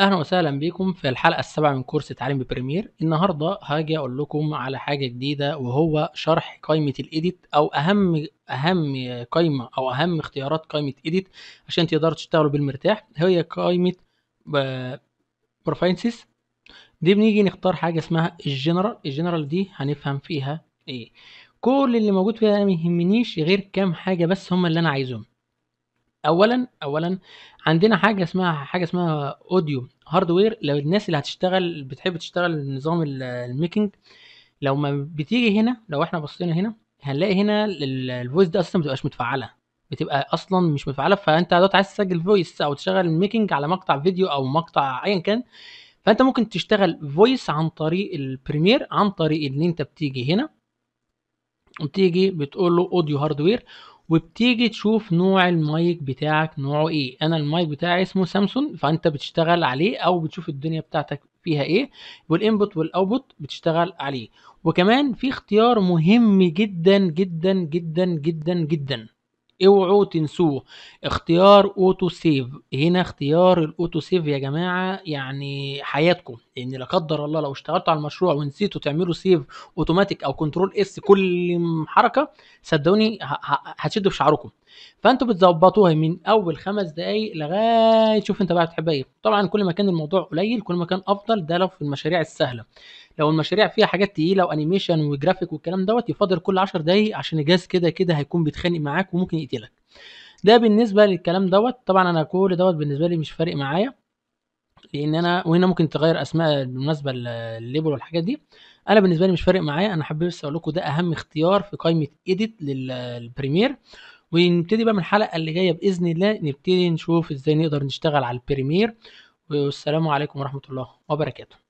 أهلا وسهلا بكم في الحلقة السابعة من كورس تعليم ببريمير النهاردة هاجي أقول لكم على حاجة جديدة وهو شرح قائمة الإيديت أو أهم أهم قائمة أو أهم اختيارات قائمة إيديت عشان تقدروا تشتغلوا بالمرتاح هي قائمة بروفاينسيس دي بنيجي نختار حاجة اسمها الجنرال الجنرال دي هنفهم فيها إيه كل اللي موجود فيها أنا ميهمنيش غير كام حاجة بس هم اللي أنا عايزهم اولا اولا عندنا حاجه اسمها حاجه اسمها اوديو هاردوير لو الناس اللي هتشتغل بتحب تشتغل نظام ال- الميكنج لو ما بتيجي هنا لو احنا بصينا هنا هنلاقي هنا ال- الفويس ده اصلا مبتبقاش متفعله بتبقى اصلا مش متفعله فانت دلوقتي عايز تسجل فويس او تشتغل ميكنج على مقطع فيديو او مقطع ايا كان فانت ممكن تشتغل فويس عن طريق البريمير عن طريق ان انت بتيجي هنا وبتيجي بتقول له اوديو هاردوير وبتيجي تشوف نوع المايك بتاعك نوعه ايه انا المايك بتاعي اسمه سامسونج فانت بتشتغل عليه او بتشوف الدنيا بتاعتك فيها ايه والانبوت والاوتبوت بتشتغل عليه وكمان في اختيار مهم جدا جدا جدا جدا جدا اوعوا تنسوه اختيار اوتو سيف هنا اختيار الاوتو سيف يا جماعه يعني حياتكم لان لا قدر الله لو اشتغلتوا على المشروع ونسيتوا تعملوا سيف اوتوماتيك او كنترول اس كل حركه صدقوني ه- ه- هتشدوا في شعركم فانتوا بتظبطوها من اول خمس دقايق لغايه شوف انت بقى بتحب ايه طبعا كل ما كان الموضوع قليل كل ما كان افضل ده لو في المشاريع السهله لو المشاريع فيها حاجات تقيله وانيميشن وجرافيك والكلام دوت يفضل كل 10 دقايق عشان الجهاز كده كده هيكون بيتخانق معاك وممكن يقتلك ده بالنسبه للكلام دوت طبعا انا كل دوت بالنسبه لي مش فارق معايا لان انا وهنا ممكن تغير اسماء بالمناسبه ل- الليبل والحاجات دي انا بالنسبه لي مش فارق معايا انا حابب بس اقول لكم ده اهم اختيار في قائمه ايديت للبريمير ونبتدي بقى من الحلقه اللي جايه باذن الله نبتدي نشوف ازاي نقدر نشتغل على البريمير والسلام عليكم ورحمه الله وبركاته